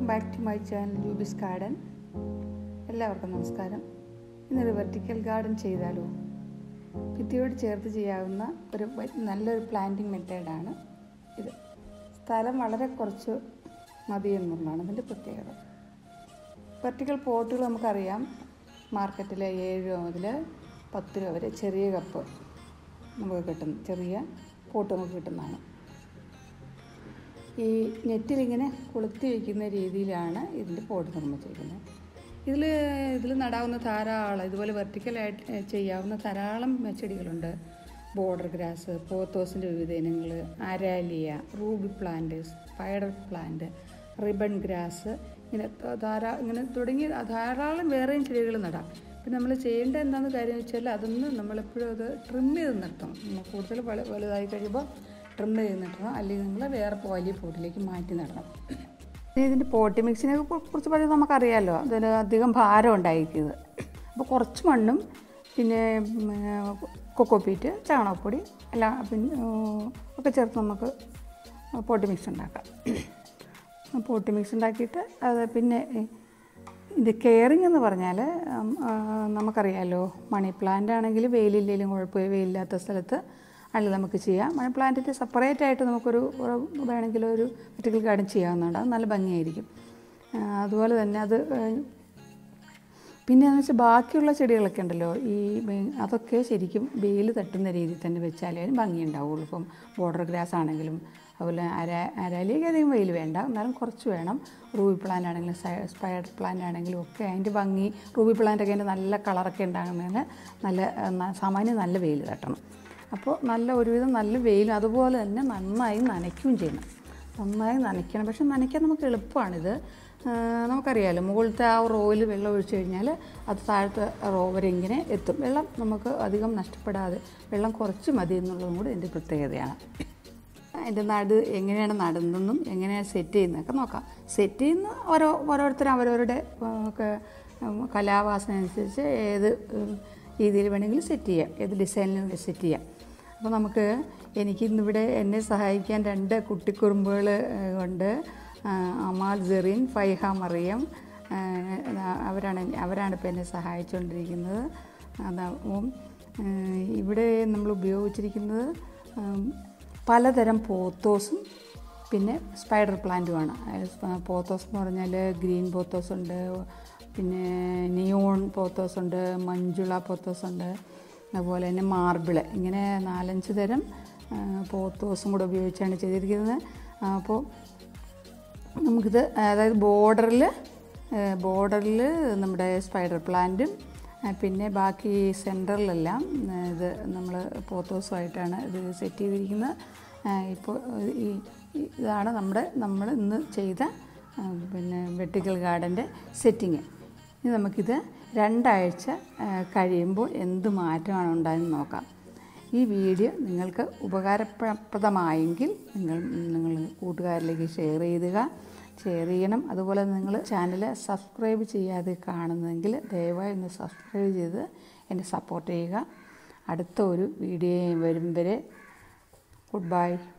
back to my channel യൂബിസ് garden എല്ലാവർക്കും നമസ്കാരം ഇന്നൊരു വെർട്ടിക്കൽ ഗാർഡൻ ചെയ്താലോ ഭിത്തിയോട് ചേർത്ത് ചെയ്യാവുന്ന ഒരു വ- നല്ലൊരു പ്ലാന്റിങ് മെത്തേഡാണ് ഇത് സ്ഥലം വളരെ കുറച്ച് മതി എന്നുള്ളതാണ് ഇതിൻ്റെ പ്രത്യേകത വെർട്ടിക്കൽ പോട്ടുകൾ നമുക്കറിയാം മാർക്കറ്റിൽ ഏഴ് രൂപ മുതൽ പത്ത് രൂപ വരെ ചെറിയ കപ്പ് നമുക്ക് കിട്ടും ചെറിയ പോട്ട് നമുക്ക് കിട്ടുന്നതാണ് ഈ നെറ്റിലിങ്ങനെ കൊളുത്തി വയ്ക്കുന്ന രീതിയിലാണ് ഇതിൻ്റെ പോട്ട് നിർമ്മിച്ചിരിക്കുന്നത് ഇതിൽ ഇതിൽ നടാവുന്ന ധാരാളം ഇതുപോലെ വെർട്ടിക്കലായിട്ട് ചെയ്യാവുന്ന ധാരാളം ചെടികളുണ്ട് ബോർഡർ ഗ്രാസ് പോത്തോസിൻ്റെ വിവിധ ഇനങ്ങൾ aralia ruby plant spider plant ribbon grass ഇങ്ങനെ ത- ധാരാ ഇങ്ങനെ തുടങ്ങി ധാരാളം വേറെയും ചെടികൾ നടാം പിന്നെ നമ്മൾ ചെയ്യേണ്ട എന്താണെന്ന് കാര്യം വെച്ചാൽ അതൊന്ന് നമ്മളെപ്പോഴും അത് ട്രിം ചെയ്ത് നിർത്തണം നമ്മൾ കൂടുതൽ വലു വലുതായി കഴിയുമ്പോൾ ട്രിം ചെയ്ത് നടണം അല്ലെങ്കിൽ നമ്മൾ വേറെ വലിയ പോട്ടിലേക്ക് മാറ്റി നടണം ഇനി ഇതിൻ്റെ പോട്ടി മിക്സിനെ കു- കുറിച്ച് പറയുന്നത് നമുക്കറിയാമല്ലോ അതിന് അധികം ഭാരം ഉണ്ടായിരിക്കുന്നത് അപ്പോൾ കുറച്ച് മണ്ണും പിന്നെ കൊക്കോപ്പീറ്റ് ചാണകപ്പൊടി എല്ലാം പിന്നെ ഉം, ഒക്കെ ചേർത്ത് നമുക്ക് പോട്ടി മിക്സ് ഉണ്ടാക്കാം പോട്ടി മിക്സ് ഉണ്ടാക്കിയിട്ട് അത് പിന്നെ ഇത് കെയറിങ് എന്ന് പറഞ്ഞാൽ ഉം, ആ, നമുക്കറിയാമല്ലോ മണി പ്ലാന്റ് ആണെങ്കിൽ വെയിലില്ലെങ്കിലും കുഴപ്പമില്ല വെയിലില്ലാത്ത സ്ഥലത്ത് അല്ലെങ്കിൽ നമുക്ക് ചെയ്യാം മണി പ്ലാന്റിൻ്റെ സെപ്പറേറ്റ് ആയിട്ട് നമുക്കൊരു ഒരു വേണമെങ്കിൽ ഒരു വെർട്ടിക്കൽ ഗാർഡൻ ചെയ്യാവുന്നതാണ് അത് നല്ല ഭംഗിയായിരിക്കും ആ, അതുപോലെ തന്നെ അത് ഏഹ്, പിന്നെ എന്ന് വെച്ചാൽ ബാക്കിയുള്ള ചെടികളൊക്കെ ഉണ്ടല്ലോ ഈ വെ- അതൊക്കെ ശരിക്കും വെയിൽ തട്ടുന്ന രീതിയിൽ തന്നെ വെച്ചാലേ അതിന് ഭംഗി ഉണ്ടാവുള്ളൂ ഇപ്പം ബോർഡർ ഗ്രാസ് ആണെങ്കിലും അതുപോലെ അര അരാലിക്ക് അധികം വെയിൽ വേണ്ട എന്നാലും കുറച്ച് വേണം റൂബി പ്ലാന്റ് ആണെങ്കിലും സ- സ്പൈഡർ പ്ലാന്റ് ആണെങ്കിലും ഒക്കെ അതിൻ്റെ ഭംഗി റൂബി പ്ലാന്റ് ഒക്കെ അതിൻ്റെ നല്ല കളറൊക്കെ ഉണ്ടാകുന്നതിന് നല്ല ഏഹ്, ന- സാമാന്യം നല്ല വെയിൽ തട്ടണം അപ്പോൾ നല്ല ഒരുവിധം നല്ല വെയിലും അതുപോലെ തന്നെ നന്നായി നനയ്ക്കുകയും ചെയ്യണം നന്നായി നനയ്ക്കണം പക്ഷെ നനയ്ക്കാൻ നമുക്ക് എളുപ്പമാണിത് ആ, നമുക്കറിയാമല്ലോ മുകളിലത്തെ ആ റോയിൽ വെള്ളം ഒഴിച്ചു കഴിഞ്ഞാൽ അത് താഴത്തെ റോ വരെ ഇങ്ങനെ എത്തും വെള്ളം നമുക്ക് അധികം നഷ്ടപ്പെടാതെ വെള്ളം കുറച്ച് മതി എന്നുള്ളതും കൂടി എൻ്റെ പ്രത്യേകതയാണ് അതിൻ്റെ നടു എങ്ങനെയാണ് നടുന്നതെന്നും എങ്ങനെയാണ് സെറ്റ് ചെയ്യുന്നതൊക്കെ നോക്കാം സെറ്റ് ചെയ്യുന്ന ഓരോ ഓരോരുത്തരും അവരവരുടെ ആ, ഒക്കെ ഉം, കലാവാസന അനുസരിച്ച് ഏത് ഉം, രീതിയിൽ വേണമെങ്കിലും സെറ്റ് ചെയ്യാം ഏത് ഡിസൈനിലും സെറ്റ് ചെയ്യാം അപ്പോൾ നമുക്ക് എനിക്കിന്നിവിടെ എന്നെ സഹായിക്കാൻ രണ്ട് കുട്ടിക്കുറുമ്പുകൾ ഉണ്ട് ആ, അമാൽ ജെറിൻ ഫൈഹ മറിയം ആ, അവരാണ് അവരാണ് ഇപ്പോൾ എന്നെ സഹായിച്ചുകൊണ്ടിരിക്കുന്നത് അതാവും ഇവിടെ നമ്മൾ ഉപയോഗിച്ചിരിക്കുന്നത് ഉം, പലതരം പോത്തോസും പിന്നെ സ്പൈഡർ പ്ലാന്റുമാണ് പോത്തോസ് എന്ന് പറഞ്ഞാൽ ഗ്രീൻ പോത്തോസ് ഉണ്ട് പിന്നെ നിയോൺ പോത്തോസ് ഉണ്ട് മഞ്ജുള പോത്തോസ് ഉണ്ട് അതുപോലെ തന്നെ മാർബിള് ഇങ്ങനെ നാലഞ്ച് തരം ആ, പോത്തോസും കൂടെ ഉപയോഗിച്ചാണ് ചെയ്തിരിക്കുന്നത് അപ്പോൾ നമുക്കിത് അതായത് ബോർഡറിൽ ബോർഡറിൽ നമ്മുടെ സ്പൈഡർ പ്ലാന്റും ആ, പിന്നെ ബാക്കി സെൻറ്ററിലെല്ലാം ആ, ഇത് നമ്മൾ പോത്തോസുമായിട്ടാണ് ഇത് സെറ്റ് ചെയ്തിരിക്കുന്നത് ആ, ഇപ്പോൾ ഈ ഈ- ഇതാണ് നമ്മുടെ നമ്മൾ ഇന്ന് ചെയ്ത ആ, പിന്നെ വെട്ടിക്കൽ ഗാർഡൻ്റെ സെറ്റിങ് ഇനി നമുക്കിത് രണ്ടാഴ്ച ആ, കഴിയുമ്പോൾ എന്ത് മാറ്റമാണ് ഉണ്ടായെന്ന് നോക്കാം ഈ വീഡിയോ നിങ്ങൾക്ക് ഉപകാരപ്രദമായെങ്കിൽ നിങ്ങൾ നിങ്ങൾ കൂട്ടുകാരിലേക്ക് ഷെയർ ചെയ്യുക ഷെയർ ചെയ്യണം അതുപോലെ നിങ്ങൾ ചാനൽ സബ്സ്ക്രൈബ് ചെയ്യാതെ കാണുന്നതെങ്കിൽ ദയവായി ഒന്ന് സബ്സ്ക്രൈബ് ചെയ്ത് എന്നെ സപ്പോർട്ട് ചെയ്യുക അടുത്ത ഒരു വീഡിയോ വരും വരെ ഗുഡ് ബൈ